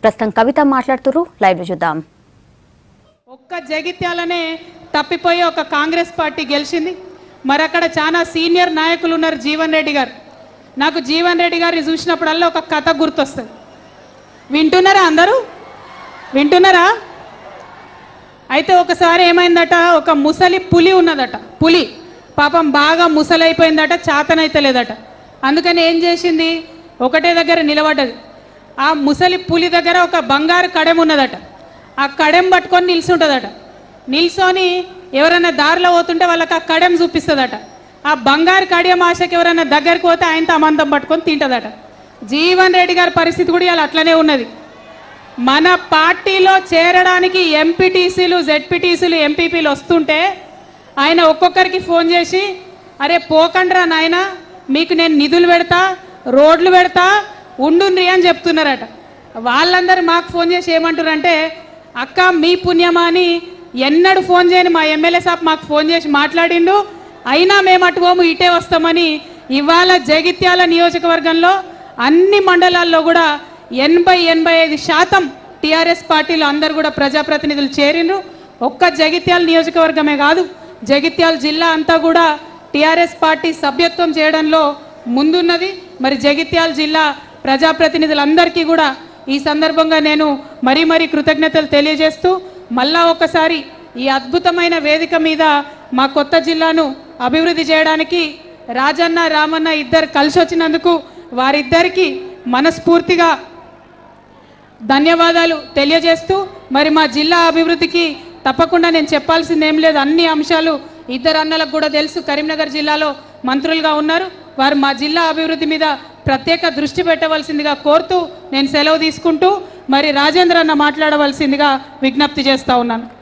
ప్రస్తుతం కవిత మాట్లాడుతున్నారు లైవ్ లో చూద్దాం ఒక్క జగిత్యాలనే తప్పిపోయి ఒక కాంగ్రెస్ పార్టీ గెలిచింది మరి అక్కడ చాలా సీనియర్ నాయకులు ఉన్నారు జీవన్ రెడ్డి గారు నాకు జీవన్ రెడ్డి గారిని చూసినప్పుడల్లా ఒక కథ గుర్తొస్తుంది వింటున్నారా అందరూ వింటున్నారా అయితే ఒకసారి ఏమైందట ఒక ముసలి పులి ఉన్నదట పులి పాపం బాగా ముసలైపోయిందట చాతనైతే లేదట అందుకని ఏం చేసింది ఒకటే దగ్గర నిలబడ్డది ఆ ముసలి పులి దగ్గర ఒక బంగారు కడెం ఉన్నదట ఆ కడెం పట్టుకొని నిల్చుంటుందట నిల్చొని ఎవరైనా దారిలో పోతుంటే వాళ్ళకి ఆ కడెం చూపిస్తుందట ఆ బంగారు కడియం ఆశకి ఎవరైనా దగ్గరికి పోతే ఆయనతో అమందం పట్టుకొని తింటుందట జీవన్ రెడ్డి గారి పరిస్థితి కూడా ఇలా అట్లనే ఉన్నది మన పార్టీలో చేరడానికి ఎంపీటీసీలు జెడ్పీటీసీలు ఎంపీపీలు వస్తుంటే ఆయన ఒక్కొక్కరికి ఫోన్ చేసి అరే పోకండ్రా నాయన మీకు నేను నిధులు పెడతా రోడ్లు పెడతా ఉండుండ్రి అని చెప్తున్నారట వాళ్ళందరూ మాకు ఫోన్ చేసి ఏమంటారంటే అక్క మీ పుణ్యమా అని ఎన్నడూ ఫోన్ చేయని మా ఎమ్మెల్యే సాబ్ మాకు ఫోన్ చేసి మాట్లాడిండు అయినా మేము అటు పోము ఇటే వస్తామని ఇవాళ జగిత్యాల నియోజకవర్గంలో అన్ని మండలాల్లో కూడా ఎనభై ఎనభై ఐదు శాతం టీఆర్ఎస్ పార్టీలో అందరు కూడా ప్రజాప్రతినిధులు చేరిండ్రు ఒక్క జగిత్యాల నియోజకవర్గమే కాదు జగిత్యాల జిల్లా అంతా కూడా టీఆర్ఎస్ పార్టీ సభ్యత్వం చేయడంలో ముందున్నది మరి జగిత్యాల జిల్లా ప్రజాప్రతినిధులందరికీ కూడా ఈ సందర్భంగా నేను మరీ మరీ కృతజ్ఞతలు తెలియజేస్తూ మళ్ళా ఒకసారి ఈ అద్భుతమైన వేదిక మీద మా కొత్త జిల్లాను అభివృద్ధి చేయడానికి రాజన్న రామన్న ఇద్దరు కలిసి వచ్చినందుకు వారిద్దరికీ మనస్ఫూర్తిగా ధన్యవాదాలు తెలియజేస్తూ మరి మా జిల్లా అభివృద్ధికి తప్పకుండా నేను చెప్పాల్సింది ఏం లేదు అన్ని అంశాలు ఇద్దరు అన్నలకు కూడా తెలుసు కరీంనగర్ జిల్లాలో మంత్రులుగా ఉన్నారు వారు మా జిల్లా అభివృద్ధి మీద ప్రత్యేక దృష్టి పెట్టవలసిందిగా కోరుతూ నేను సెలవు తీసుకుంటూ మరి రాజేంద్ర అన్న మాట్లాడవలసిందిగా విజ్ఞప్తి చేస్తా ఉన్నాను